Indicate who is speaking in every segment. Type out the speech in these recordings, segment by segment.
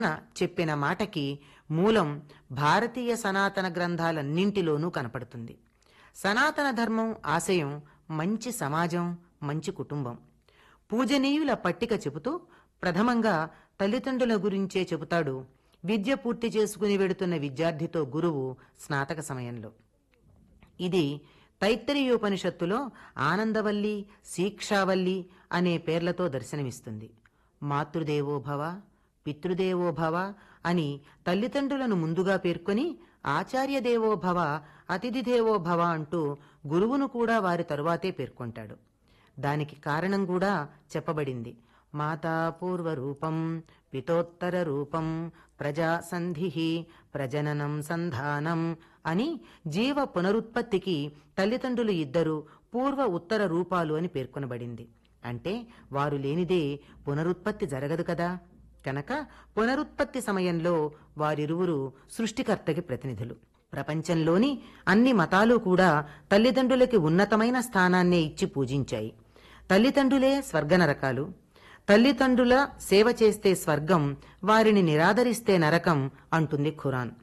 Speaker 1: చెప్పిన మాటకి మూలం భారతీయ సనాతన గ్రంథాలన్నింటిలోనూ కనపడుతుంది సనాతన ధర్మం ఆశయం మంచి సమాజం మంచి కుటుంబం పూజనీయుల పట్టిక చెబుతూ ప్రథమంగా తల్లిదండ్రుల గురించే చెబుతాడు విద్య పూర్తి చేసుకుని వెడుతున్న విద్యార్థితో గురువు స్నాతక సమయంలో ఇది తైత్తరీయోపనిషత్తులో ఆనందవల్లి శీక్షావల్లి అనే పేర్లతో దర్శనమిస్తుంది మాతృదేవో భవ పితృదేవో భవ అని తల్లిదండ్రులను ముందుగా పేర్కొని ఆచార్య దేవో భవ అతిథి దేవో భవ అంటూ గురువును కూడా వారి తరువాతే పేర్కొంటాడు దానికి కారణం కూడా చెప్పబడింది మాతా పూర్వరూపం పితోత్తర రూపం ప్రజా సంధి ప్రజననం సంధానం అని జీవ పునరుత్పత్తికి తల్లిదండ్రులు ఇద్దరు పూర్వ ఉత్తర రూపాలు అని పేర్కొనబడింది అంటే వారు లేనిదే పునరుత్పత్తి జరగదు కదా కనుక పునరుత్పత్తి సమయంలో వారిరువురు సృష్టికర్తకి ప్రతినిధులు ప్రపంచంలోని అన్ని మతాలు కూడా తల్లిదండ్రులకి ఉన్నతమైన స్థానాన్నే ఇచ్చి పూజించాయి తల్లిదండ్రులే స్వర్గ నరకాలు తల్లిదండ్రుల సేవ చేస్తే స్వర్గం వారిని నిరాదరిస్తే నరకం అంటుంది ఖురాన్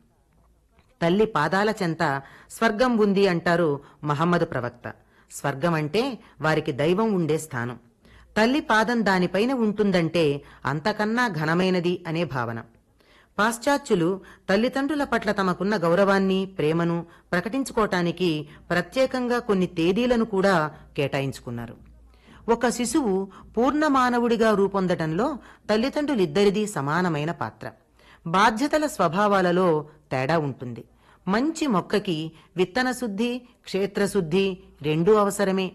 Speaker 1: తల్లి పాదాల చెంత స్వర్గం ఉంది అంటారు మహమ్మద్ ప్రవక్త స్వర్గం అంటే వారికి దైవం ఉండే స్థానం తల్లి పాదం దానిపైన ఉంటుందంటే అంతకన్నా ఘనమైనది అనే భావన పాశ్చాత్యులు తల్లిదండ్రుల పట్ల తమకున్న గౌరవాన్ని ప్రేమను ప్రకటించుకోవటానికి ప్రత్యేకంగా కొన్ని తేదీలను కూడా కేటాయించుకున్నారు ఒక శిశువు పూర్ణ మానవుడిగా రూపొందటంలో తల్లిదండ్రులిద్దరిది సమానమైన పాత్ర బాధ్యతల స్వభావాలలో తేడా ఉంటుంది మంచి మొక్కకి విత్తన శుద్ధి క్షేత్రశుద్ధి రెండూ అవసరమే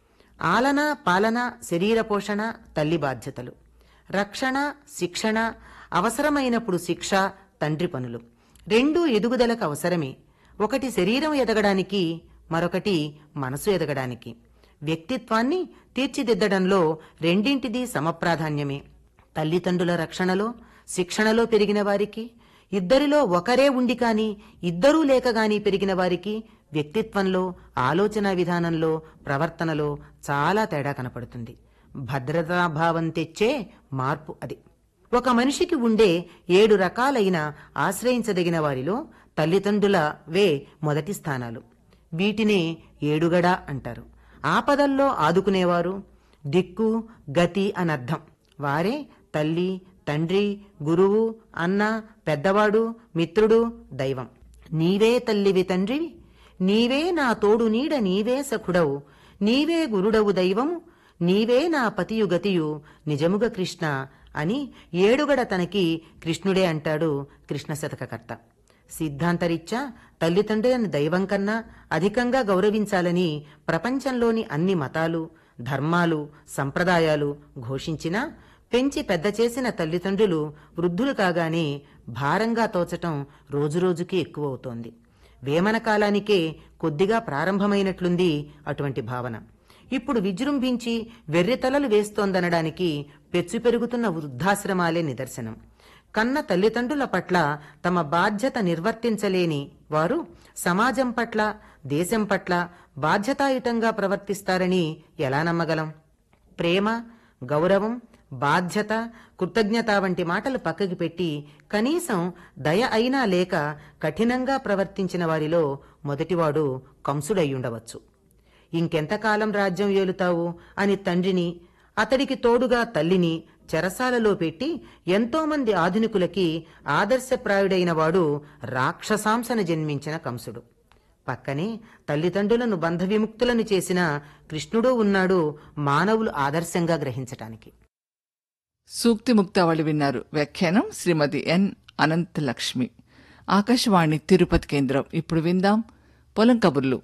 Speaker 1: ఆలన పాలన శరీర పోషణ తల్లి బాధ్యతలు రక్షణ శిక్షణ అవసరమైనప్పుడు శిక్ష తండ్రి పనులు రెండూ ఎదుగుదలకు అవసరమే ఒకటి శరీరం ఎదగడానికి మరొకటి మనసు ఎదగడానికి వ్యక్తిత్వాన్ని తీర్చిదిద్దడంలో రెండింటిది సమప్రాధాన్యమే తల్లిదండ్రుల రక్షణలో శిక్షణలో పెరిగిన వారికి ఇద్దరిలో ఒకరే ఉండి కాని ఇద్దరూ లేక గాని పెరిగిన వారికి వ్యక్తిత్వంలో ఆలోచన విధానంలో ప్రవర్తనలో చాలా తేడా కనపడుతుంది భద్రతాభావం తెచ్చే మార్పు అది ఒక మనిషికి ఉండే ఏడు రకాలైన ఆశ్రయించదగిన వారిలో తల్లిదండ్రుల వే మొదటి స్థానాలు వీటినే ఏడుగడ అంటారు ఆపదల్లో ఆదుకునేవారు దిక్కు గతి అనర్థం వారే తల్లి తండ్రి గురువు అన్న పెద్దవాడు మిత్రుడు దైవం నీవే తల్లివి తండ్రివి నీవే నా తోడు నీడ నీవే సఖుడవు నీవే గురుడవు దైవము నీవే నా పతియు గతియు నిజముగ కృష్ణ అని ఏడుగడ తనకి కృష్ణుడే అంటాడు కృష్ణ శతకకర్త సిద్ధాంతరీత్యా తల్లిదండ్రులను దైవం కన్నా అధికంగా గౌరవించాలని ప్రపంచంలోని అన్ని మతాలు ధర్మాలు సంప్రదాయాలు ఘోషించినా పెంచి పెద్ద చేసిన తల్లిదండ్రులు వృద్ధులు కాగానే భారంగా తోచటం రోజురోజుకి ఎక్కువవుతోంది వేమన కాలానికే కొద్దిగా ప్రారంభమైనట్లుంది అటువంటి భావన ఇప్పుడు విజృంభించి వెర్రితలలు వేస్తోందనడానికి పెచ్చు పెరుగుతున్న వృద్ధాశ్రమాలే నిదర్శనం కన్న తల్లిదండ్రుల పట్ల తమ బాధ్యత నిర్వర్తించలేని వారు సమాజం పట్ల దేశం పట్ల బాధ్యతాయుతంగా ప్రవర్తిస్తారని ఎలా నమ్మగలం ప్రేమ గౌరవం బాధ్యత కృతజ్ఞత వంటి మాటలు పక్కకి పెట్టి కనీసం దయ అయినా లేక కఠినంగా ప్రవర్తించిన వారిలో మొదటివాడు కంసుడయ్యుండవచ్చు ఇంకెంతకాలం రాజ్యం ఏలుతావు అని తండ్రిని అతడికి తోడుగా తల్లిని చెరసాలలో పెట్టి ఎంతోమంది ఆధునికులకి ఆదర్శప్రాయుడైన వాడు రాక్షసాంశన జన్మించిన కంసుడు పక్కనే తల్లిదండ్రులను బంధ విముక్తులను చేసిన కృష్ణుడు ఉన్నాడు మానవులు ఆదర్శంగా గ్రహించటానికి
Speaker 2: సూక్తి ముక్తావళి విన్నారు వ్యాఖ్యానం శ్రీమతి ఎన్ అనంతలక్ష్మి ఆకాశవాణి తిరుపతి కేంద్రం ఇప్పుడు విందాం పొలం కబుర్లు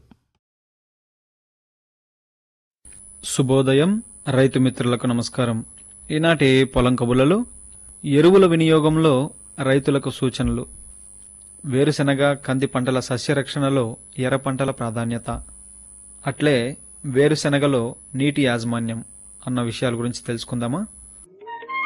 Speaker 3: శుభోదయం రైతు మిత్రులకు నమస్కారం ఈనాటి పొలం కబులలో ఎరువుల వినియోగంలో రైతులకు సూచనలు వేరుశెనగ కంది పంటల సస్యరక్షణలో ఎర్ర పంటల ప్రాధాన్యత అట్లే వేరుశెనగలో నీటి యాజమాన్యం అన్న విషయాల గురించి తెలుసుకుందామా